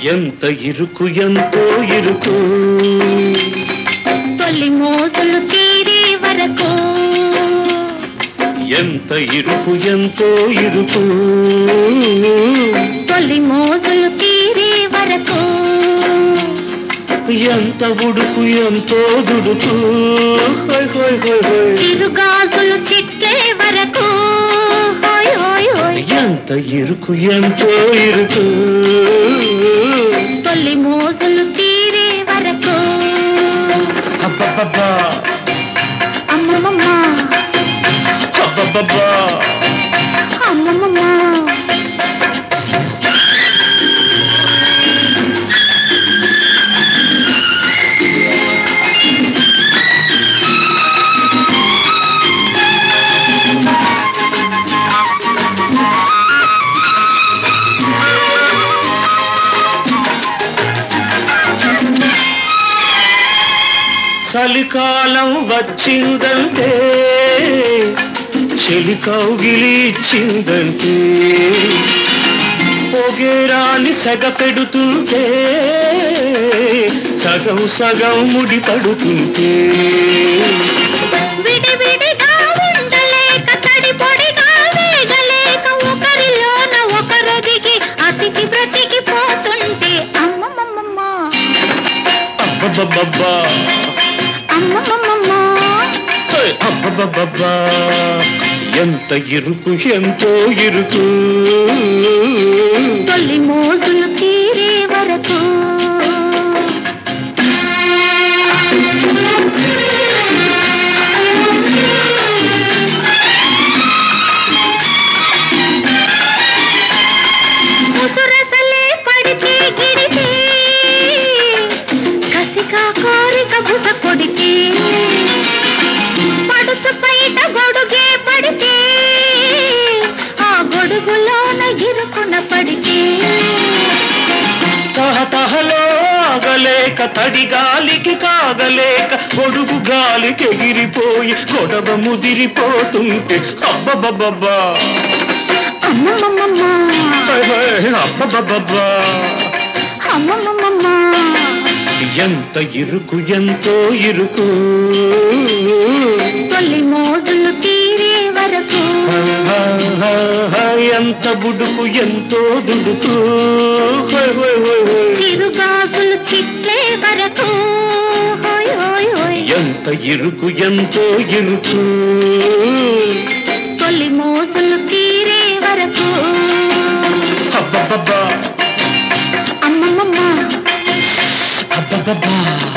ఎంత ఇరుకు ఎంతో ఇరుకు తొలి మోసులు తీరే వరకు ఎంత ఇరుకు ఎంతో ఇరుకు తొలి మోసులు తీరే వరకు ఎంత ఉడుకు ఎంతో దుడుకు హోయ్ హోయ్ హోయ్ హోయ్. చిరుగాజులు చిట్లే వరకు హోయ్ హోయ్ హోయ్ ఎంత ఇరుకు ఎంతో ఇరుకు తొలి మోసులు తీరే వరకు అబ్బబ్బబ్బా అమ్మమ్మ అబ్బబ్బబ్బా అమ్మమ్మ చలికాలం వచ్చిందంటే చెలి కౌగిలి ఇచ్చిందంటే పొగేరాని సగ పెడుతుంటే సగం సగం ముడి పడుతుంటే విడివిడిగా ఉండలేక తడి పొడిగా వేగలేక ఒకరిలోన ఒకరొదిగి అతికి బ్రతికి పోతుంటే అమ్మమ్మమ్మ అబ్బబ్బబ్బబ్బా అమ్మమ్మమ్మ హే, అబ్బబ్బబ్బబ్బా ఎంత ఇరుకు ఎంతో ఇరుకు తొలి మోజులు తీరే వరకు ముసురసలే పడితే గిడితే కసిగా కోరిక బుస కొడితే పడుచు బయట గొడుగే పడితే ఆ గొడుగులోన ఇరుకున పడితే తహతహలో ఆగలేక తడి గాలికి కాగలేక గొడుగు గాలికి ఎగిరిపోయి గొడవ ముదిరిపోతుంటే అబ్బబ్బబ్బబ్బా అమ్మమ్మమ్మ హై, హై, అబ్బబ్బబ్బబ్బా అమ్మమ్మమ్మ ఎంత ఇరుకు ఎంతో ఇరుకు తొలి మోజులు తీరే వరకు హా, హా, హా, ఎంత బుడుకు ఎంతో దుడుకు హోయ్ హోయ్ హోయ్ హోయ్. చిరుగాజులు చిట్లే వరకు హోయ్ హోయ్ హోయ్ ఎంత ఇరుకు ఎంతో ఇరుకు తొలి మోజులు తీరే వరకు అబ్బబ్బబ్బా అమ్మమ్మమ్మ అబ్బబ్బబ్బా